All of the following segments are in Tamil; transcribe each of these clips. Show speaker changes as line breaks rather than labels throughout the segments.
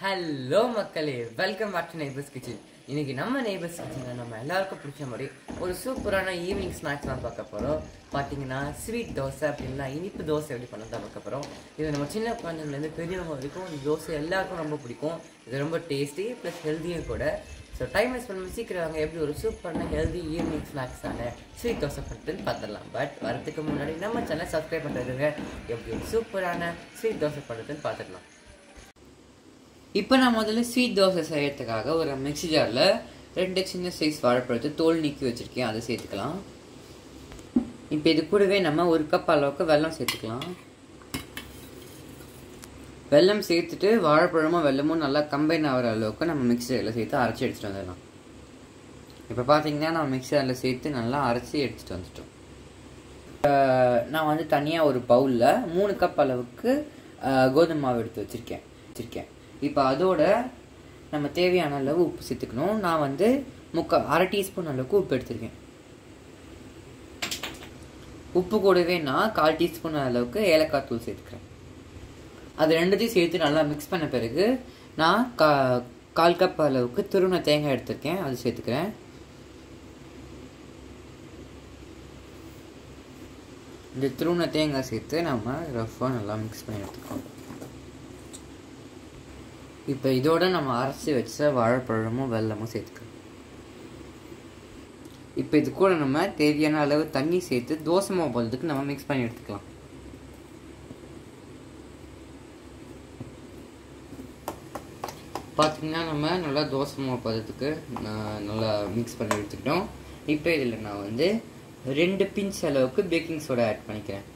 ஹலோ மக்களே welcome back to neighbours kitchen இன்னைக்கு நம்ம நெய்பர்ஸ் கிச்சனில் நம்ம எல்லாருக்கும் பிடிச்ச மாதிரி ஒரு சூப்பரான ஈவினிங் ஸ்நாக்ஸ் தான் பார்க்க போகிறோம் பார்த்தீங்கன்னா ஸ்வீட் தோசை அப்படின்னா இனிப்பு தோசை எப்படி பண்ண தான் பார்க்க போகிறோம் இது நம்ம சின்ன குழந்தைங்கலேருந்து பெரியவங்க வரைக்கும் இந்த தோசை எல்லாருக்கும் ரொம்ப பிடிக்கும் இது ரொம்ப டேஸ்டி ப்ளஸ் ஹெல்த்தியும் கூட ஸோ டைம் வேஸ்ட் பண்ணாம சீக்கிரம் வாங்க எப்படி ஒரு சூப்பரான ஹெல்தி ஈவினிங் ஸ்நாக்ஸான ஸ்வீட் தோசை பண்ணுறதுன்னு பார்த்துடலாம் பட் வரதுக்கு முன்னாடி நம்ம சேனல் சப்ஸ்கிரைப் பண்ணுறதுங்க எப்படி ஒரு சூப்பரான ஸ்வீட் தோசை பண்ணுறதுன்னு பார்த்துக்கலாம் இப்போ நான் முதல்ல ஸ்வீட் தோசை செய்யறதுக்காக ஒரு மிக்ஸி ஜாரில் ரெண்டு சின்ன சைஸ் வாழைப்பழத்தை தோல் நீக்கி வச்சுருக்கேன் அதை சேர்த்துக்கலாம் இப்போ இது கூடவே நம்ம ஒரு கப் அளவுக்கு வெல்லம் சேர்த்துக்கலாம் வெல்லம் சேர்த்துட்டு வாழைப்பழமும் வெல்லமும் நல்லா கம்பைன் ஆகிற அளவுக்கு நம்ம மிக்ஸி ஜாரில் சேர்த்து அரைச்சி எடுத்துகிட்டு வந்துடலாம் இப்போ பார்த்தீங்கன்னா நம்ம மிக்ஸி ஜாரில் சேர்த்து நல்லா அரைச்சி எடுத்துகிட்டு வந்துட்டோம் அஹ் நான் வந்து தனியாக ஒரு பவுலில் மூணு கப் அளவுக்கு அஹ், கோதுமை மாவு எடுத்து வச்சுருக்கேன் வச்சுருக்கேன் இப்போ அதோட நம்ம தேவையான அளவு உப்பு சேர்த்துக்கணும் நான் வந்து முக்கா அரை டீஸ்பூன் அளவுக்கு உப்பு எடுத்திருக்கேன் உப்பு கூடவே நான் கால் டீஸ்பூன் அளவுக்கு ஏலக்காய் தூள் சேர்த்துக்கிறேன் அது ரெண்டுத்தையும் சேர்த்து நல்லா மிக்ஸ் பண்ண பிறகு நான் கா கால் கப் அளவுக்கு துருவன தேங்காய் எடுத்திருக்கேன் அது சேர்த்துக்கிறேன் இந்த துருவன தேங்காய் சேர்த்து நம்ம ரஃபாக நல்லா மிக்ஸ் பண்ணி எடுத்துக்கலாம் இப்போ இதோட நம்ம அரைச்சி வச்ச வாழைப்பழமும் வெல்லமும் சேர்த்துக்கலாம் இப்போ இது கூட நம்ம தேவையான அளவு தண்ணி சேர்த்து தோசை மாவு போடுறதுக்கு நம்ம மிக்ஸ் பண்ணி எடுத்துக்கலாம் பார்த்தீங்கன்னா நம்ம நல்லா தோசை மாவு பதத்துக்கு நான் நல்லா மிக்ஸ் பண்ணி எடுத்துக்கிட்டோம் இப்போ இதில் நான் வந்து ரெண்டு பிஞ்ச் அளவுக்கு பேக்கிங் சோடா ஆட் பண்ணிக்கிறேன்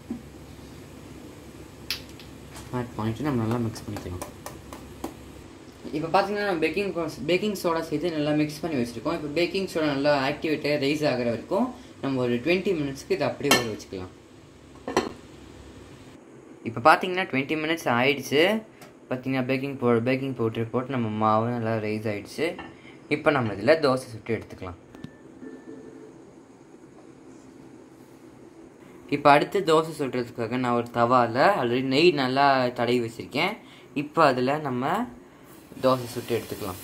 ஆட் பண்ணிட்டு நம்ம நல்லா மிக்ஸ் பண்ணிக்கலாம் இப்போ பார்த்தீங்கன்னா நம்ம பேக்கிங் பேக்கிங் சோடா சேர்த்து நல்லா மிக்ஸ் பண்ணி வச்சுருக்கோம் இப்போ பேக்கிங் சோடா நல்லா ஆக்டிவேட்டாக ரைஸ் ஆகிற வரைக்கும் நம்ம ஒரு டுவெண்ட்டி மினிட்ஸ்க்கு இதை அப்படியே ஊற வச்சுக்கலாம் இப்போ பார்த்தீங்கன்னா டுவெண்ட்டி மினிட்ஸ் ஆயிடுச்சு பார்த்தீங்கன்னா பேக்கிங் பவுடர் பேக்கிங் பவுடர் போட்டு நம்ம மாவு நல்லா ரைஸ் ஆயிடுச்சு இப்போ நம்ம இதில் தோசை சுட்டு எடுத்துக்கலாம் இப்போ அடுத்து தோசை சுடுறதுக்காக நான் ஒரு தவாவில் ஆல்ரெடி நெய் நல்லா தடவி வச்சுருக்கேன் இப்போ அதில் நம்ம தோசை சுட்டு எடுத்துக்கலாம்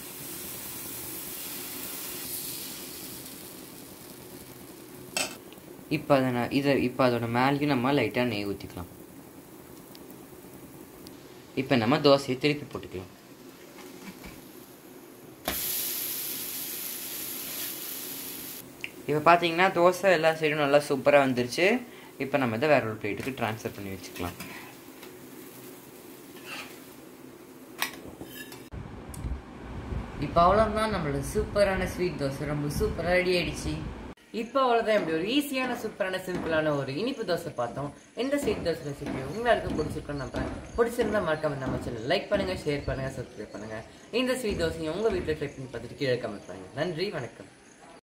இப்போ அதை நான் இதை இப்போ அதோட மேலேயும் நம்ம லைட்டாக நெய் ஊற்றிக்கலாம் இப்போ நம்ம தோசையை திருப்பி போட்டுக்கலாம் இப்போ பார்த்தீங்கன்னா தோசை எல்லா சைடும் நல்லா சூப்பராக வந்துருச்சு இப்போ நம்ம இதை வேற ஒரு பிளேட்டுக்கு ட்ரான்ஸ்ஃபர் பண்ணி வச்சுக்கலாம் இப்போ அவ்வளோதான் நம்மளோட சூப்பரான ஸ்வீட் தோசை ரொம்ப சூப்பராக ரெடி ஆயிடுச்சு இப்போ அவ்வளோதான் இப்படி ஒரு ஈஸியான சூப்பரான சிம்பிளான ஒரு இனிப்பு தோசை பார்த்தோம் இந்த ஸ்வீட் தோசை ரெசிபி உங்களுக்கு பிடிச்சிருக்கோம் நம்புறேன் பிடிச்சிருந்தா மறக்காம நம்ம சேனல் லைக் பண்ணுங்க ஷேர் பண்ணுங்க சப்ஸ்கிரைப் பண்ணுங்க இந்த ஸ்வீட் தோசையை உங்க வீட்டில் ட்ரை பண்ணி பார்த்துட்டு கீழே கமெண்ட் பண்ணுங்க நன்றி வணக்கம்